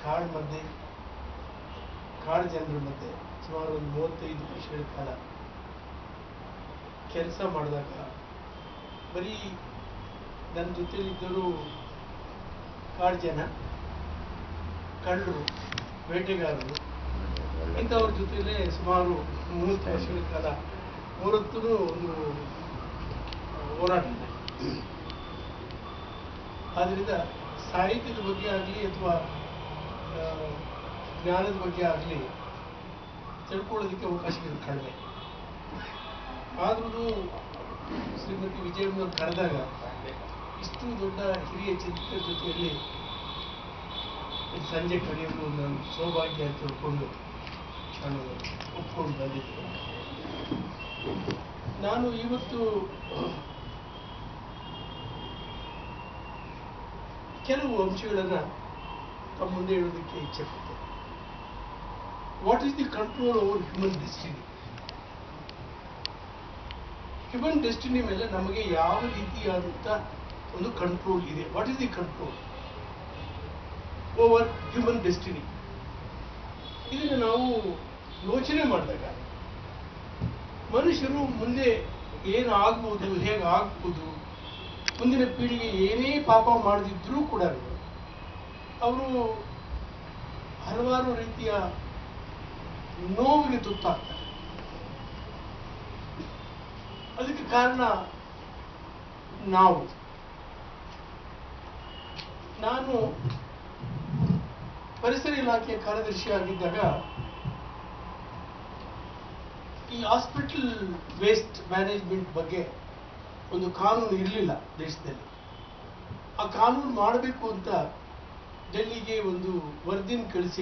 ಕಾಡು ಮಧ್ಯೆ ಕಾಡು ಜನರ ಮಧ್ಯೆ ಸುಮಾರು ಒಂದು ಮೂವತ್ತೈದು ವರ್ಷಗಳ ಕಾಲ ಕೆಲಸ ಮಾಡಿದಾಗ ಬರೀ ನನ್ನ ಜೊತೆಲಿದ್ದರು ಕಾಡು ಜನ ಕಳ್ಳರು ಬೇಟೆಗಾರರು ಇಂಥವ್ರ ಜೊತೆಲೇ ಸುಮಾರು ಮೂವತ್ತು ವರ್ಷಗಳ ಕಾಲ ಮೂವತ್ತೂ ಒಂದು ಹೋರಾಟ ಇದೆ ಆದ್ದರಿಂದ ಸಾಹಿತ್ಯದ ಬಗ್ಗೆ ಆಗಲಿ ಅಥವಾ ಜ್ಞಾನದ ಬಗ್ಗೆ ಆಗಲಿ ತಿಳ್ಕೊಳ್ಳೋದಕ್ಕೆ ಅವಕಾಶಗಳು ಕಡಿಮೆ ಆದ್ರೂ ಶ್ರೀಮತಿ ವಿಜಯಮ್ಮನವ್ರು ಕರೆದಾಗ ಇಷ್ಟು ದೊಡ್ಡ ಹಿರಿಯ ಚಿಂತಕರ ಜೊತೆಯಲ್ಲಿ ಈ ಸಂಜೆ ಕರೆಯೋದು ನಾನು ಸೌಭಾಗ್ಯ ಅಂತ ತಿಳ್ಕೊಂಡು ನಾನು ಒಪ್ಕೊಂಡು ಬಂದಿದ್ದೆ ನಾನು ಇವತ್ತು ಕೆಲವು ಅಂಶಗಳನ್ನು ತಮ್ಮ ಮುಂದೆ ಹೇಳೋದಕ್ಕೆ ಇಚ್ಛೆ ಪಡ್ತೇನೆ what is the control over human destiny human destiny ಮೇಲೆ ನಮಗೆ ಯಾವ ರೀತಿಯಾದಂಥ ಒಂದು ಕಂಟ್ರೋಲ್ ಇದೆ what is the control over human destiny ಇದನ್ನು ನಾವು ಯೋಚನೆ ಮಾಡಿದಾಗ ಮನುಷ್ಯರು ಮುಂದೆ ಏನು ಆಗ್ಬೋದು ಹೇಗೆ ಆಗ್ಬೋದು ಮುಂದಿನ ಪೀಳಿಗೆ ಏನೇ ಪಾಪ ಮಾಡದಿದ್ರೂ ಕೂಡ ಅವರು ಹಲವಾರು ರೀತಿಯ ನೋವಿಗೆ ತುತ್ತಾಗ್ತಾರೆ ಅದಕ್ಕೆ ಕಾರಣ ನಾವು ನಾನು ಪರಿಸರ ಇಲಾಖೆಯ ಕಾರ್ಯದರ್ಶಿ ಆಗಿದ್ದಾಗ ಈ ಹಾಸ್ಪಿಟಲ್ ವೇಸ್ಟ್ ಮ್ಯಾನೇಜ್ಮೆಂಟ್ ಬಗ್ಗೆ ಒಂದು ಕಾನೂನು ಇರಲಿಲ್ಲ ದೇಶದಲ್ಲಿ ಆ ಕಾನೂನು ಮಾಡಬೇಕು ಅಂತ ಡೆಲ್ಲಿಗೆ ಒಂದು ವರದಿನ ಕಳಿಸಿ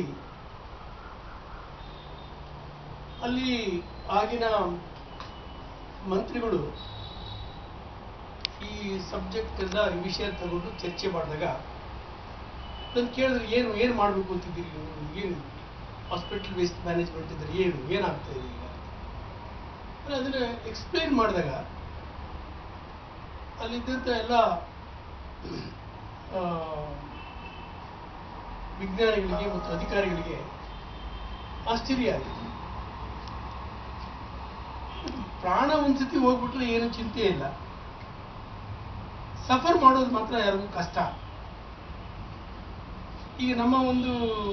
ಅಲ್ಲಿ ಆಗಿನ ಮಂತ್ರಿಗಳು ಈ ಸಬ್ಜೆಕ್ಟ್ ಎಲ್ಲ ಈ ವಿಷಯ ತಗೊಂಡು ಚರ್ಚೆ ಮಾಡಿದಾಗ ನಾನು ಕೇಳಿದ್ರೆ ಏನು ಏನು ಮಾಡಬೇಕು ಅಂತಿದ್ದೀರಿ ನೀವು? ಏನು ಹಾಸ್ಪಿಟಲ್ ವೇಸ್ಟ್ ಮ್ಯಾನೇಜ್ಮೆಂಟ್ ಇದ್ರೆ ಏನು ಏನಾಗ್ತಾ ಇದೆ ಈಗ ಅಂದ್ರೆ ಅದನ್ನ ಎಕ್ಸ್ಪ್ಲೇನ್ ಮಾಡಿದಾಗ ಅಲ್ಲಿದ್ದಂಥ ಎಲ್ಲ ಆ, ವಿಜ್ಞಾನಿಗಳಿಗೆ ಮತ್ತು ಅಧಿಕಾರಿಗಳಿಗೆ ಆಶ್ಚರ್ಯ ಆಗಿದೆ ಪ್ರಾಣ ಒಂದ್ಸತಿ ಹೋಗ್ಬಿಟ್ರೆ ಏನು ಚಿಂತೆ ಇಲ್ಲ ಸಫರ್ ಮಾಡೋದು ಮಾತ್ರ ಯಾರಿಗೂ ಕಷ್ಟ ಈಗ ನಮ್ಮ ಒಂದು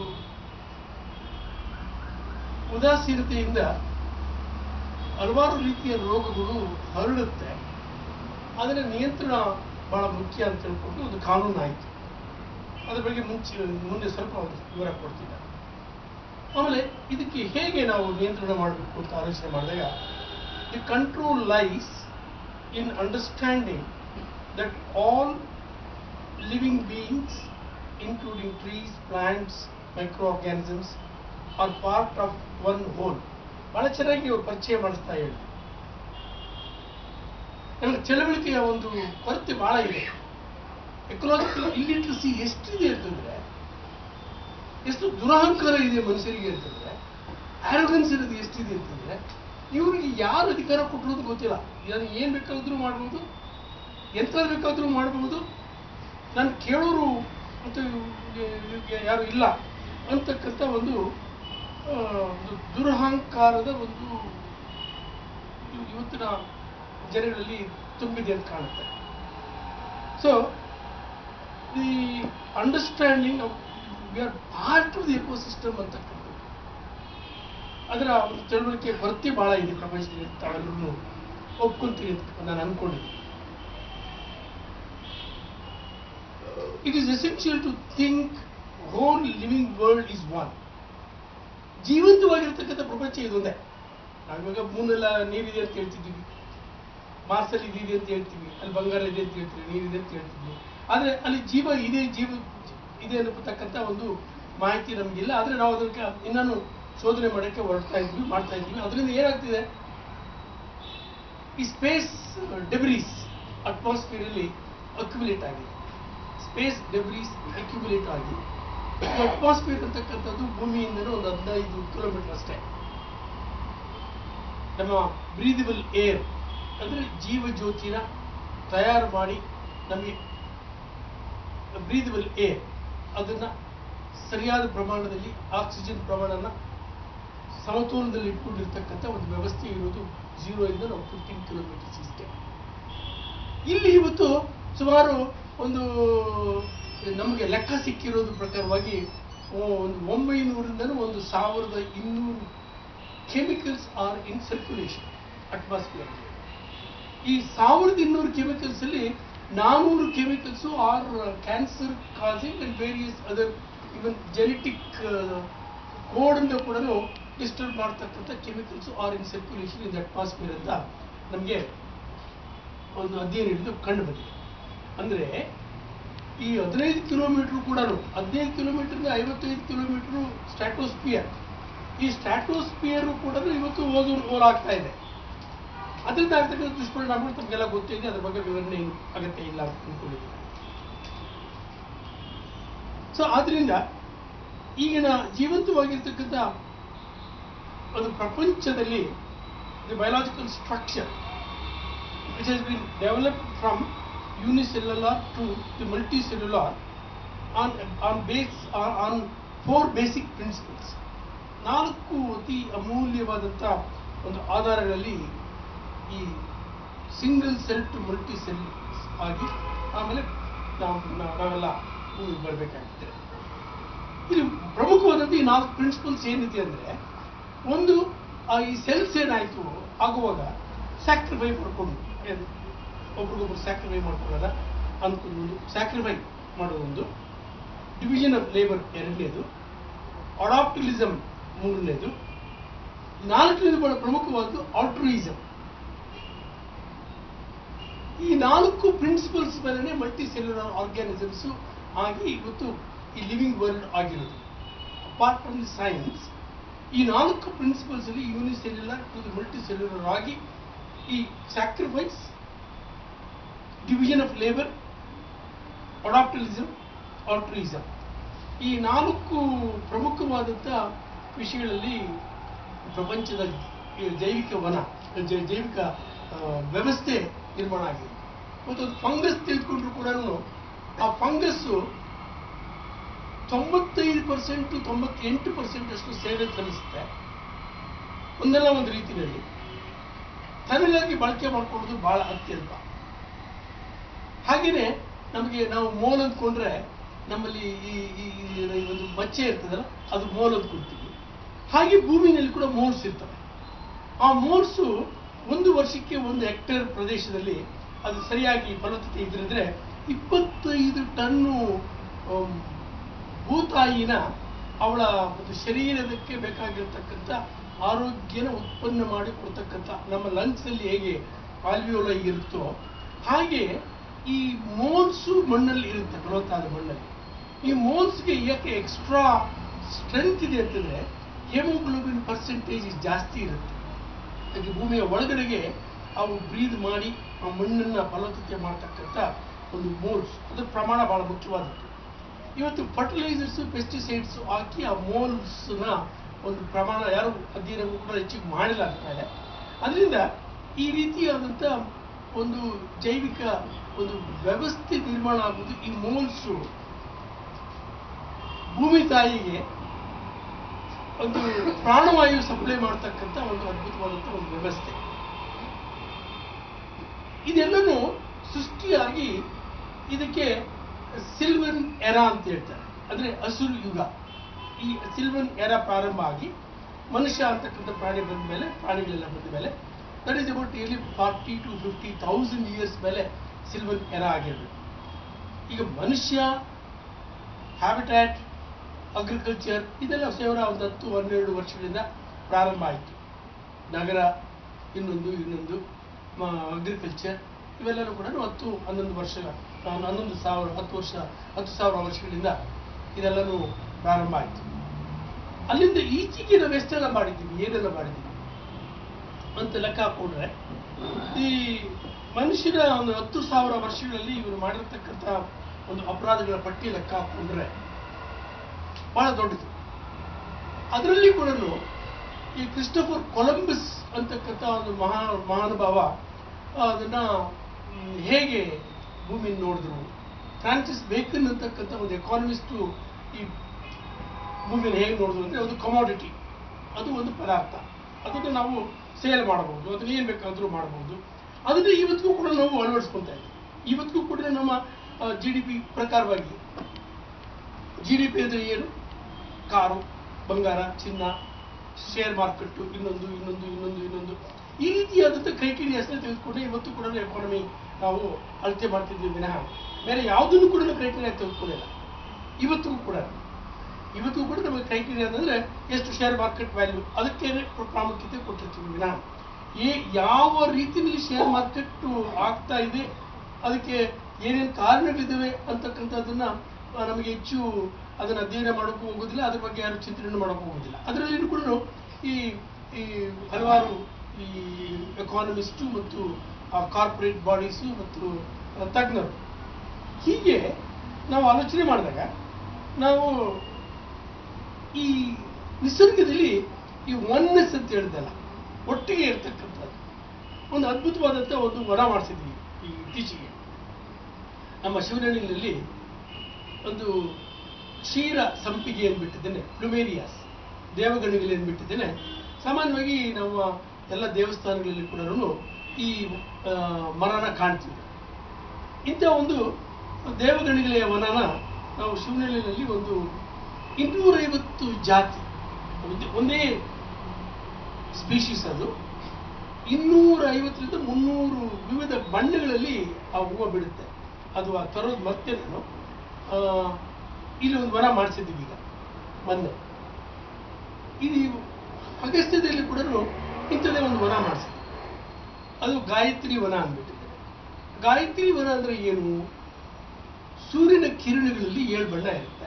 ಉದಾಸೀನತೆಯಿಂದ ಹಲವಾರು ರೀತಿಯ ರೋಗಗಳು ಹರಡುತ್ತೆ ಅದರ ನಿಯಂತ್ರಣ ಬಹಳ ಮುಖ್ಯ ಅಂತ ತಿಳ್ಕೊಂಡು ಒಂದು ಕಾನೂನು ಆಯಿತು ಅದ್ರ ಬಗ್ಗೆ ಮುಂಚೆ ಮುಂದೆ ಸ್ವಲ್ಪ ಒಂದು ವಿವರ ಕೊಡ್ತಿದ್ದಾರೆ ಆಮೇಲೆ ಇದಕ್ಕೆ ಹೇಗೆ ನಾವು ನಿಯಂತ್ರಣ ಮಾಡಬೇಕು ಅಂತ ಆಲೋಚನೆ ಮಾಡಿದಾಗ the control lies in understanding that all living beings including trees plants micro organisms are part of one whole ಬಹಳ ಚೆನ್ನಾಗಿ ಇವರು ಪರಿಚಯ ಮಾಡಿಸ್ತಾ ಹೇಳಿ ನಮಗೆ ಚಳವಳಿಕೆಯ ಒಂದು ಕೊರತೆ ಬಹಳ ಇದೆ ಎಕಲಾಜಿಕಲ್ ಇಲ್ಲಿಟ್ರಸಿ ಎಷ್ಟಿದೆ ಅಂತಂದ್ರೆ ಎಷ್ಟು ದುರಹಂಕಾರ ಇದೆ ಮನುಷ್ಯರಿಗೆ ಅಂತಂದ್ರೆ ಆರೋಗನ್ಸ್ ಇರೋದು ಎಷ್ಟಿದೆ ಅಂತಂದ್ರೆ ಇವರಿಗೆ ಯಾರು ಅಧಿಕಾರ ಕೊಟ್ಟಿರೋದು ಗೊತ್ತಿಲ್ಲ ನಾನು ಏನ್ ಬೇಕಾದ್ರೂ ಮಾಡ್ಬೋದು ಎಂತ ಬೇಕಾದ್ರೂ ಮಾಡಬಹುದು ನಾನು ಕೇಳೋರು ಮತ್ತು ಇವ್ರಿಗೆ ಯಾರು ಇಲ್ಲ ಅಂತಕ್ಕಂಥ ಒಂದು ಆ, ಒಂದು ದುರಹಂಕಾರದ ಒಂದು ಇವ್- ಇವತ್ತಿನ ಜನಗಳಲ್ಲಿ ತುಂಬಿದೆ ಅಂತ ಕಾಣುತ್ತೆ so the understanding we are part of the ecosystem ಅಂತಕ್ಕಂಥದ್ದು ಅದರ ಒಂದು ತಿಳುವಳಿಕೆ ಕೊರತೆ ಬಹಳ ಇದೆ ಪ್ರಪಂಚದಲ್ಲಿ ತಾವೆಲ್ಲರೂ ಒಪ್ಕೊಂತೀರಿ ಅಂತ ನಾನು ಅನ್ಕೊಂಡಿದ್ದೀನಿ it is essential to think whole living world is one ಜೀವಂತವಾಗಿರ್ತಕ್ಕಂಥ ಪ್ರಪಂಚ ಇದೊಂದೇ ನಾವಿವಾಗ ಮೂನೆಲ್ಲ ನೀರಿದೆ ಅಂತ ಹೇಳ್ತಿದ್ದೀವಿ ಮಾರ್ಸಲ್ಲಿ ಇದಿದೆ ಅಂತ ಹೇಳ್ತೀವಿ ಅಲ್ಲಿ ಬಂಗಾರ ಇದೆ ಅಂತ ಹೇಳ್ತೀವಿ ನೀರಿದೆ ಅಂತ ಹೇಳ್ತೀವಿ ಆದರೆ ಅಲ್ಲಿ ಜೀವ ಇದೆ ಜೀವ ಇದೆ ಅನ್ನತಕ್ಕಂಥ ಒಂದು ಮಾಹಿತಿ ನಮಗಿಲ್ಲ ಆದರೆ ನಾವು ಅದಕ್ಕೆ ಇನ್ನೂ ಶೋಧನೆ ಮಾಡೋಕ್ಕೆ ಹೊರಡ್ತಾ ಇದ್ವಿ ಮಾಡ್ತಾ ಇದ್ವಿ ಅದರಿಂದ ಏನಾಗ್ತಿದೆ ಈ ಸ್ಪೇಸ್ ಡೆಬ್ರೀಸ್ ಅಟ್ಮಾಸ್ಫಿಯರಲ್ಲಿ ಅಕ್ಯುಮುಲೇಟ್ ಆಗಿದೆ ಸ್ಪೇಸ್ ಡೆಬ್ರೀಸ್ ಅಕ್ಯುಮುಲೇಟ್ ಆಗಿ ಅಟ್ಮಾಸ್ಫಿಯರ್ ಅಂತಕ್ಕಂಥದ್ದು ಭೂಮಿಯಿಂದನೂ ಒಂದು ಹದಿನೈದು ಕಿಲೋಮೀಟರ್ ಅಷ್ಟೇ ನಮ್ಮ ಬ್ರೀದಬಲ್ ಏರ್ ಅಂದರೆ ಜೀವ ಜ್ಯೋತಿನ ತಯಾರು ಮಾಡಿ ನಮಗೆ ಬ್ರೀದಬಲ್ ಏರ್ ಅದನ್ನ ಸರಿಯಾದ ಪ್ರಮಾಣದಲ್ಲಿ ಆಕ್ಸಿಜನ್ ಪ್ರಮಾಣನ ಸಮತೋಲನದಲ್ಲಿ ಇಟ್ಕೊಂಡಿರ್ತಕ್ಕಂಥ ಒಂದು ವ್ಯವಸ್ಥೆ ಇರೋದು ಜೀರೋ ಇಂದ ನಾವು ಫಿಫ್ಟೀನ್ ಕಿಲೋಮೀಟರ್ಸ್ ಇಷ್ಟೇ ಇಲ್ಲಿ ಇವತ್ತು ಸುಮಾರು ಒಂದು ನಮಗೆ ಲೆಕ್ಕ ಸಿಕ್ಕಿರೋದು ಪ್ರಕಾರವಾಗಿ ಓ- ಒಂದು ಒಂಬೈನೂರಿಂದನೂ ಒಂದು ಸಾವಿರದ ಇನ್ನೂರು chemicals are in circulation atmosphere ಈ ಸಾವಿರದ ಇನ್ನೂರು ಕೆಮಿಕಲ್ಸ್ ಅಲ್ಲಿ ನಾನೂರು chemicals are cancer causing and various other even genetic code ಅನ್ನು ಕೂಡ ಡಿಸ್ಟರ್ಬ್ ಮಾಡ್ತಕ್ಕಂಥ chemicals are in circulation in atmosphere ಅಂತ ನಮಗೆ ಒಂದು ಅಧ್ಯಯನ ಹಿಡಿದು ಕಂಡು ಬಂದಿದೆ ಅಂದ್ರೆ ಈ ಹದಿನೈದು ಕಿಲೋಮೀಟರ್ ಕೂಡ ಹದಿನೈದು ಕಿಲೋಮೀಟರ್ನ ಐವತ್ತೈದು ಕಿಲೋಮೀಟರ್ ಸ್ಟ್ಯಾಟೋಸ್ಪಿಯರ್ ಈ ಸ್ಟ್ಯಾಟೋಸ್ಪಿಯರ್ ಕೂಡ ಇವತ್ತು ಓದೋರು ಹೋಲಾಗ್ತಾ ಇದೆ ಅದರಿಂದ ಆಗ್ತಕ್ಕಂಥ ದುಷ್ಪರಿಣಾಮಗಳು ತಮಗೆಲ್ಲ ಗೊತ್ತಿದೆ ಅದ್ರ ಬಗ್ಗೆ ವಿವರಣೆ ಏನು ಅಗತ್ಯ ಇಲ್ಲ ಅಂತ ಅನ್ಕೊಂಡಿದ್ದೀನಿ ಸೊ ಆದ್ರಿಂದ ಈಗಿನ ಜೀವಂತವಾಗಿರ್ತಕ್ಕಂಥ ಒಂದು ಪ್ರಪಂಚದಲ್ಲಿ the biological structure which has been developed from unicellular to the multicellular on, on base on, on four basic principles. ನಾಲ್ಕು ಅತಿ ಅಮೂಲ್ಯವಾದಂಥ ಒಂದು ಆಧಾರಗಳಲ್ಲಿ ಈ single cell to multi cell ಆಗಿ ಆಮೇಲೆ ನಾವು ನಾ- ನಾವೆಲ್ಲ ಭೂಮಿಗೆ ಬರಬೇಕಾಗುತ್ತೆ ಇಲ್ಲಿ ಪ್ರಮುಖವಾದಂಥ ಈ ನಾಲ್ಕು ಪ್ರಿನ್ಸಿಪಲ್ಸ್ ಏನಿದೆ ಅಂದರೆ ಒಂದು ಆ ಈ ಸೆಲ್ಸ್ ಏನಾಯಿತು ಆಗುವಾಗ ಸ್ಯಾಕ್ರಿಫೈ ಮಾಡ್ಕೊಂಡು ಏನು ಒಬ್ರಿಗೊಬ್ರು ಸ್ಯಾಕ್ರಿಫೈ ಮಾಡ್ಕೊಳ್ಳೋದ ಅಂದ್ಕೊಂಡು ಸ್ಯಾಕ್ರಿಫೈ ಮಾಡೋದೊಂದು ಡಿವಿಷನ್ ಆಫ್ ಲೇಬರ್ ಎರಡನೇದು ಅಡಾಪ್ಟಿಲಿಸಮ್ ಮೂರನೇದು ನಾಲ್ಕನೇದು ಬಹಳ ಪ್ರಮುಖವಾದ್ದು ಆಲ್ಟ್ರೂಯಿಸಮ್ ಈ ನಾಲ್ಕು ಪ್ರಿನ್ಸಿಪಲ್ಸ್ ಮೇಲೆ ಮಲ್ಟಿ ಸೆಲ್ಯುಲರ್ ಆರ್ಗ್ಯಾನಿಸಮ್ಸ್ ಆಗಿ ಇವತ್ತು ಈ ಲಿವಿಂಗ್ ವರ್ಲ್ಡ್ ಆಗಿರೋದು ಅಪಾರ್ಟ್ ಫ್ರಮ್ ದಿ ಸೈನ್ಸ್ ಈ ನಾಲ್ಕು ಪ್ರಿನ್ಸಿಪಲ್ಸ್ ಅಲ್ಲಿ unicellular to the multicellular ಆಗಿ ಈ ಸ್ಯಾಕ್ರಿಫೈಸ್ ಡಿವಿಷನ್ ಆಫ್ ಲೇಬರ್ ಅಡಾಪ್ಟಲಿಸಮ್ ಆಲ್ಟ್ರಿಸಮ್ ಈ ನಾಲ್ಕು ಪ್ರಮುಖವಾದಂಥ ವಿಷಯಗಳಲ್ಲಿ ಪ್ರಪಂಚದ ಈ ಜೈವಿಕ ವನ ಜೈ- ಜೈವಿಕ ಆ, ವ್ಯವಸ್ಥೆ ನಿರ್ಮಾಣ ಆಗಿದೆ ಮತ್ತು ಒಂದು ಫಂಗಸ್ ತೆಗೆದುಕೊಂಡ್ರು ಕೂಡ ಆ ಫಂಗಸ್ಸು ತೊಂಬತ್ತೈದು ಪರ್ಸೆಂಟ್ ತೊಂಬತ್ತೆಂಟು ಪರ್ಸೆಂಟ್ ಅಷ್ಟು ಸೇವೆ ಸಲ್ಲಿಸುತ್ತೆ ಒಂದಲ್ಲ ಒಂದು ರೀತಿಯಲ್ಲಿ ತನಗಾಗಿ ಬಳಕೆ ಮಾಡ್ಕೊಳ್ಳೋದು ಬಹಳ ಅತ್ಯಲ್ಪ ಹಾಗೇನೆ ನಮಗೆ ನಾವು ಮೋಲ್ ಅಂದ್ಕೊಂಡ್ರೆ ನಮ್ಮಲ್ಲಿ ಈ ಈ ಈ ಒಂದು ಮಚ್ಚೆ ಇರ್ತದಲ್ಲ ಅದು ಮೋಲ್ ಅಂದ್ಕೊಳ್ತೀವಿ ಹಾಗೆ ಭೂಮಿನಲ್ಲಿ ಕೂಡ ಮೋಲ್ಸ್ ಇರ್ತವೆ ಆ ಮೋಲ್ಸು ಒಂದು ವರ್ಷಕ್ಕೆ ಒಂದು ಹೆಕ್ಟೇರ್ ಪ್ರದೇಶದಲ್ಲಿ ಅದು ಸರಿಯಾಗಿ ಫಲವತ್ತತೆ ಇದ್ರಿದ್ರೆ ಇಪ್ಪತ್ತೈದು ಟನ್ನು ಆಮ್, ಭೂತಾಯಿನ ಅವಳ ಒಂದು ಶರೀರದಕ್ಕೆ ಬೇಕಾಗಿರ್ತಕ್ಕಂಥ ಆರೋಗ್ಯನ ಉತ್ಪನ್ನ ಮಾಡಿ ಕೊಡ್ತಕ್ಕಂಥ ನಮ್ಮ ಲಂಗ್ಸ್ ಅಲ್ಲಿ ಹೇಗೆ ಆಲ್ವಿಯೋಲೈ ಇರುತ್ತೋ ಹಾಗೆ ಈ ಮೋಲ್ಸು ಮಣ್ಣಲ್ಲಿ ಇರುತ್ತೆ ಫಲವತ್ತಾದ ಮಣ್ಣಲ್ಲಿ ಈ ಮೋಲ್ಸ್ಗೆ ಯಾಕೆ ಎಕ್ಸ್ಟ್ರಾ ಸ್ಟ್ರೆಂತ್ ಇದೆ ಅಂತಂದ್ರೆ ಹೆಮೋಗ್ಲೋಬಿನ್ ಪರ್ಸೆಂಟೇಜ್ ಜಾಸ್ತಿ ಇರುತ್ತೆ ಹಾಗೆ ಭೂಮಿಯ ಒಳಗಡೆಗೆ ಅವು ಬ್ರೀದ್ ಮಾಡಿ ಆ ಮಣ್ಣನ್ನು ಫಲವತ್ತತೆ ಮಾಡ್ತಕ್ಕಂಥ ಒಂದು ಮೋಲ್ಸ್ ಅದ್ರ ಪ್ರಮಾಣ ಬಹಳ ಮುಖ್ಯವಾದದ್ದು ಇವತ್ತು ಫರ್ಟಿಲೈಸರ್ಸ್ ಪೆಸ್ಟಿಸೈಡ್ಸ್ ಹಾಕಿ ಆ ಮೋಲ್ಸ್ನ ಒಂದು ಪ್ರಮಾಣ ಯಾರು ಅಧ್ಯಯನ ಕೂಡ ಹೆಚ್ಚಿಗೆ ಮಾಡಿಲ್ಲ ಅಂತ ಇದೆ ಅದರಿಂದ ಈ ರೀತಿಯಾದಂಥ ಒಂದು ಜೈವಿಕ ಒಂದು ವ್ಯವಸ್ಥೆ ನಿರ್ಮಾಣ ಆಗುವುದು ಈ ಮೋಲ್ಸು ಭೂಮಿ ತಾಯಿಗೆ ಒಂದು ಪ್ರಾಣವಾಯು ಸಪ್ಲೈ ಮಾಡ್ತಕ್ಕಂಥ ಒಂದು ಅದ್ಭುತವಾದಂಥ ಒಂದು ವ್ಯವಸ್ಥೆ ಇದೆಲ್ಲನೂ ಸೃಷ್ಟಿಯಾಗಿ ಇದಕ್ಕೆ ಸಿಲ್ವನ್ ಎರಾ ಅಂತ ಹೇಳ್ತಾರೆ ಅಂದ್ರೆ ಹಸುರು ಯುಗ ಈ ಸಿಲ್ವನ್ ಎರಾ ಪ್ರಾರಂಭ ಆಗಿ ಮನುಷ್ಯ ಅಂತಕ್ಕಂಥ ಪ್ರಾಣಿ ಬಂದ ಮೇಲೆ ಪ್ರಾಣಿಗಳೆಲ್ಲ ಬಂದ ಮೇಲೆ that is about nearly forty to fifty thousand years ಮೇಲೆ ಸಿಲ್ವನ್ ಎರಾ ಆಗಿರಬೇಕು ಈಗ ಮನುಷ್ಯ ಹ್ಯಾಬಿಟ್ಯಾಟ್ ಅಗ್ರಿಕಲ್ಚರ್ ಇದೆಲ್ಲ ಸೇವರ ಒಂದು ಹತ್ತು ಹನ್ನೆರಡು ವರ್ಷಗಳಿಂದ ಪ್ರಾರಂಭ ಆಯಿತು ನಗರ ಇನ್ನೊಂದು ಇನ್ನೊಂದು ಅಗ್ರಿಕಲ್ಚರ್ ಇವೆಲ್ಲನೂ ಕೂಡ ಹತ್ತು ಹನ್ನೊಂದು ವರ್ಷ ಆ, ಹನ್ನೊಂದು ಸಾವಿರ ಹತ್ತು ವರ್ಷ ಹತ್ತು ಸಾವಿರ ವರ್ಷಗಳಿಂದ ಇದೆಲ್ಲನೂ ಪ್ರಾರಂಭ ಆಯಿತು ಅಲ್ಲಿಂದ ಈಚೆಗೆ ನಾವು ಎಷ್ಟೆಲ್ಲ ಮಾಡಿದ್ದೀವಿ ಏನೆಲ್ಲ ಮಾಡಿದ್ದೀವಿ ಅಂತ ಲೆಕ್ಕ ಹಾಕೊಂಡ್ರೆ ಈ ಮನುಷ್ಯನ ಒಂದು ಹತ್ತು ಸಾವಿರ ವರ್ಷಗಳಲ್ಲಿ ಇವರು ಮಾಡಿರ್ತಕ್ಕಂಥ ಒಂದು ಅಪರಾಧಗಳ ಪಟ್ಟಿ ಲೆಕ್ಕ ಹಾಕೊಂಡ್ರೆ ಬಹಳ ದೊಡ್ಡದು ಅದರಲ್ಲಿ ಕೂಡ ಈ ಕ್ರಿಸ್ಟೋಫರ್ ಕೊಲಂಬಸ್ ಅಂತಕ್ಕಂಥ ಒಂದು ಮಹಾ ಮಹಾನುಭಾವ ಆ, ಅದನ್ನ ಮ್, ಹೇಗೆ ಭೂಮಿನ ನೋಡಿದ್ರು ಫ್ರಾನ್ಸಿಸ್ ಬೇಕನ್ ಅಂತಕ್ಕಂಥ ಒಂದು ಎಕಾನಮಿಸ್ಟು ಈ ಭೂಮಿಯನ್ನು ಹೇಗೆ ನೋಡೋದು ಅಂದರೆ ಅದು ಕಮಾಡಿಟಿ ಅದು ಒಂದು ಪದಾರ್ಥ ಅದನ್ನು ನಾವು ಸೇಲ್ ಮಾಡಬಹುದು ಅದನ್ನ ಏನು ಬೇಕಾದರೂ ಮಾಡಬಹುದು ಅದನ್ನು ಇವತ್ತಿಗೂ ಕೂಡ ನಾವು ಅಳವಡಿಸ್ಕೊತಾ ಇದ್ದೀವಿ ಇವತ್ತಿಗೂ ಕೂಡ ನಮ್ಮ ಜಿ ಡಿ ಪಿ ಪ್ರಕಾರವಾಗಿ ಜಿ ಡಿ ಪಿ ಅಂದರೆ ಏನು ಕಾರು ಬಂಗಾರ ಚಿನ್ನ ಶೇರ್ ಮಾರ್ಕೆಟ್ಟು ಇನ್ನೊಂದು ಇನ್ನೊಂದು ಇನ್ನೊಂದು ಇನ್ನೊಂದು ಈ ರೀತಿಯಾದಂಥ ಕ್ರೈಟೀರಿಯಾಸ್ನ ತೆಗೆದುಕೊಂಡು ಇವತ್ತು ಕೂಡ ಎಕಾನಮಿ ನಾವು ಅಳತೆ ಮಾಡ್ತಿದ್ದೀವಿ ವಿನಃ ಬೇರೆ ಯಾವುದನ್ನು ಕೂಡ ಕ್ರೈಟೀರಿಯಾ ತೆಗೆದುಕೊಂಡಿಲ್ಲ ಇವತ್ತಿಗೂ ಕೂಡ ಇವತ್ತಿಗೂ ಕೂಡ ನಮಗೆ ಕ್ರೈಟೀರಿಯಾ ಅಂದರೆ ಎಷ್ಟು ಶೇರ್ ಮಾರ್ಕೆಟ್ ವ್ಯಾಲ್ಯೂ ಅದಕ್ಕೆ ಪ್ರಾಮುಖ್ಯತೆ ಕೊಟ್ಟಿರ್ತೀವಿ ವಿನಃ ಈ ಯಾವ ರೀತಿಯಲ್ಲಿ ಶೇರ್ ಮಾರ್ಕೆಟ್ ಆಗ್ತಾ ಇದೆ ಅದಕ್ಕೆ ಏನೇನು ಕಾರಣಗಳಿದ್ದಾವೆ ಅಂತಕ್ಕಂಥದ್ದನ್ನ ಆ, ನಮಗೆ ಹೆಚ್ಚು ಅದನ್ನು ಅಧ್ಯಯನ ಮಾಡೋಕ್ಕೂ ಹೋಗೋದಿಲ್ಲ ಅದ್ರ ಬಗ್ಗೆ ಯಾರು ಚಿಂತನೆ ಮಾಡೋಕ್ಕೂ ಹೋಗೋದಿಲ್ಲ ಅದರಲ್ಲಿ ಕೂಡ ಈ ಈ ಹಲವಾರು ಈ ಎಕಾನಮಿಸ್ಟು ಮತ್ತು ಕಾರ್ಪೊರೇಟ್ ಬಾಡೀಸು ಮತ್ತು ಆ, ತಜ್ಞರು ಹೀಗೆ ನಾವು ಆಲೋಚನೆ ಮಾಡಿದಾಗ ನಾವು ಈ ನಿಸರ್ಗದಲ್ಲಿ ಈ ಒನ್ನೆಸ್ ಅಂತ ಹೇಳಿದಲ್ಲ ಒಟ್ಟಿಗೆ ಇರ್ತಕ್ಕಂಥದ್ದು ಒಂದು ಅದ್ಭುತವಾದಂಥ ಒಂದು ವನ ಮಾಡಿಸಿದ್ವಿ ಈ ಇತ್ತೀಚೆಗೆ ನಮ್ಮ ಶಿವನಹಳ್ಳಿನಲ್ಲಿ ಒಂದು ಕ್ಷೀರ ಸಂಪಿಗೆ ಅಂದ್ಬಿಟ್ಟಿದ್ದೇನೆ ಪ್ಲುಮೇರಿಯಾಸ್ ದೇವಗಣಿಗಳು ಅಂದ್ಬಿಟ್ಟಿದ್ದೇನೆ ಸಾಮಾನ್ಯವಾಗಿ ನಮ್ಮ ಎಲ್ಲ ದೇವಸ್ಥಾನಗಳಲ್ಲಿ ಕೂಡ ಈ ಆ, ಮರನ ಕಾಣ್ತೀವಿ ಇಂಥ ಒಂದು ದೇವಗಣಿಗಳ ವನನ ನಾವು ಶಿವನಹಳ್ಳಿನಲ್ಲಿ ಒಂದು ಇನ್ನೂರೈವತ್ತು ಜಾತಿ ಒಂದೇ- ಒಂದೇ ಸ್ಪೀಶೀಸ್ ಅದು ಇನ್ನೂರ ಐವತ್ತರಿಂದ ಮುನ್ನೂರು ವಿವಿಧ ಬಣ್ಣಗಳಲ್ಲಿ ಆ ಹೂವು ಬಿಡುತ್ತೆ ಅದು ಆ ತರೋದು ಮತ್ತೆ ನಾನು ಆ, ಇಲ್ಲಿ ಒಂದು ವನ ಮಾಡಿಸಿದ್ದೀವಿ ಈಗ ಮೊನ್ನೆ ಇದು ಅಗಸ್ತ್ಯದಲ್ಲಿ ಕೂಡ ಇಂಥದ್ದೇ ಒಂದು ವನ ಮಾಡಿಸಿದ್ವಿ ಅದು ಗಾಯತ್ರಿ ವನ ಅಂದ್ಬಿಟ್ಟಿದೆ ಗಾಯತ್ರಿ ವನ ಅಂದ್ರೆ ಏನು ಸೂರ್ಯನ ಕಿರಣಗಳಲ್ಲಿ ಏಳು ಬಣ್ಣ ಇರುತ್ತೆ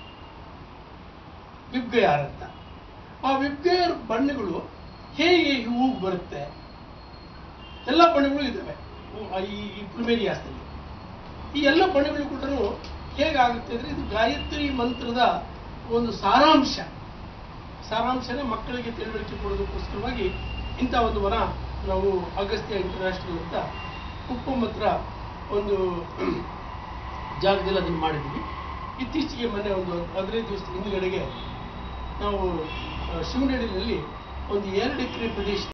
ವಿಬ್ಗಯಾರ್ ಅಂತ ಆ ವಿಬ್ಗಯಾರ್ ಬಣ್ಣಗಳು ಹೇಗೆ ಹೂವು ಬರುತ್ತೆ ಎಲ್ಲ ಬಣ್ಣಗಳು ಇದ್ದಾವೆ ಹೂ- ಈ ಈ ಪ್ಲುಮೇರಿಯಾಸ್ನಲ್ಲಿ ಈ ಎಲ್ಲ ಬಣ್ಣಗಳು ಕೂಡ ಹೇಗಾಗುತ್ತೆ ಅಂದರೆ ಇದು ಗಾಯತ್ರಿ ಮಂತ್ರದ ಒಂದು ಸಾರಾಂಶ ಸಾರಾಂಶನೇ ಮಕ್ಕಳಿಗೆ ತಿಳುವಳಿಕೆ ಕೊಡೋದಕ್ಕೋಸ್ಕರವಾಗಿ ಇಂಥ ಒಂದು ವನ ನಾವು ಅಗಸ್ತ್ಯ ಇಂಟರ್ನ್ಯಾಷನಲ್ ಅಂತ ಕುಪ್ಪಂ ಹತ್ರ ಒಂದು ಜಾಗದಲ್ಲಿ ಅದನ್ನು ಮಾಡಿದ್ವಿ ಇತ್ತೀಚೆಗೆ ಮೊನ್ನೆ ಒಂದು ಹದಿನೈದು ದಿವಸದ ಹಿಂದುಗಡೆಗೆ ನಾವು ಆ, ಶಿವನಹಳ್ಳಿನಲ್ಲಿ ಒಂದು ಎರಡು ಎಕರೆ ಪ್ರದೇಶ